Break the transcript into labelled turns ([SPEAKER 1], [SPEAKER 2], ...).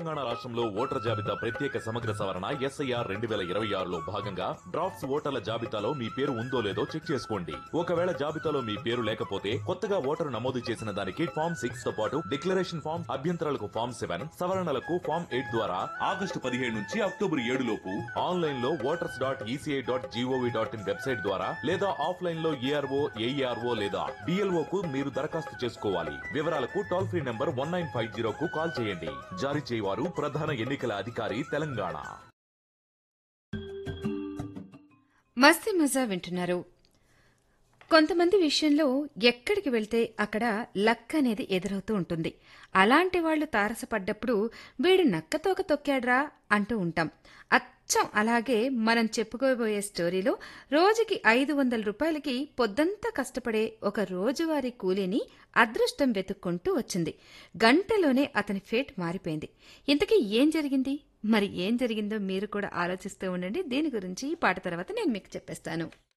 [SPEAKER 1] తెలంగాణ రాష్ట్రంలో ఓటర్ జాబితా ప్రత్యేక సమగ్ర సవరణ ఎస్ఐఆర్ రెండు వేల ఇరవై ఆరులో భాగంగా డ్రాఫ్ట్స్ ఓటర్ల జాబితాలో మీ పేరు ఉందో లేదో చెక్ చేసుకోండి ఒకవేళ జాబితాలో మీ పేరు లేకపోతే కొత్తగా ఓటరు నమోదు చేసిన దానికి ఫామ్ సిక్స్ తో పాటు డిక్లరేషన్ ఫామ్ అభ్యంతరాలకు ఫామ్ సెవెన్ సవరణలకు ఫామ్ ఎయిట్ ద్వారా ఆగస్టు పదిహేడు నుంచి అక్టోబర్ ఏడు లోపు ఆన్లైన్ లో voters dot E C I dot G O V dot in website ద్వారా లేదా ఆఫ్లైన్ లో ఏఆర్ఓ ఏఈఆర్ఓ లేదా డిఎల్ఓ కు మీరు దరఖాస్తు చేసుకోవాలి వివరాలకు toll free number one nine five zero కు కాల్ చేయండి జారీ చేయవారు ప్రధాన ఎన్నికల అధికారి తెలంగాణ
[SPEAKER 2] మస్తీ మజా వింటున్నారు కొంతమంది విషయంలో ఎక్కడికి వెళ్తే అక్కడ లక్ అనేది ఎదురవుతూ ఉంటుంది అలాంటి వాళ్ళు తారసపడ్డప్పుడు వీడు నక్కతోక తొక్కాడ్రా అంటూ ఉంటాం అచ్చం అలాగే మనం చెప్పుకోబోయే స్టోరీలో రోజుకి ఐదు వందల రూపాయలకి పొద్దంతా కష్టపడే ఒక రోజువారీ కూలీని అదృష్టం వెతుక్కుంటూ వచ్చింది గంటలోనే అతని ఫేట్ మారిపోయింది ఇంతకీ ఏం జరిగింది మరి ఏం జరిగిందో మీరు కూడా ఆలోచిస్తూ ఉండండి దీని గురించి ఈ పాట తర్వాత నేను మీకు చెప్పేస్తాను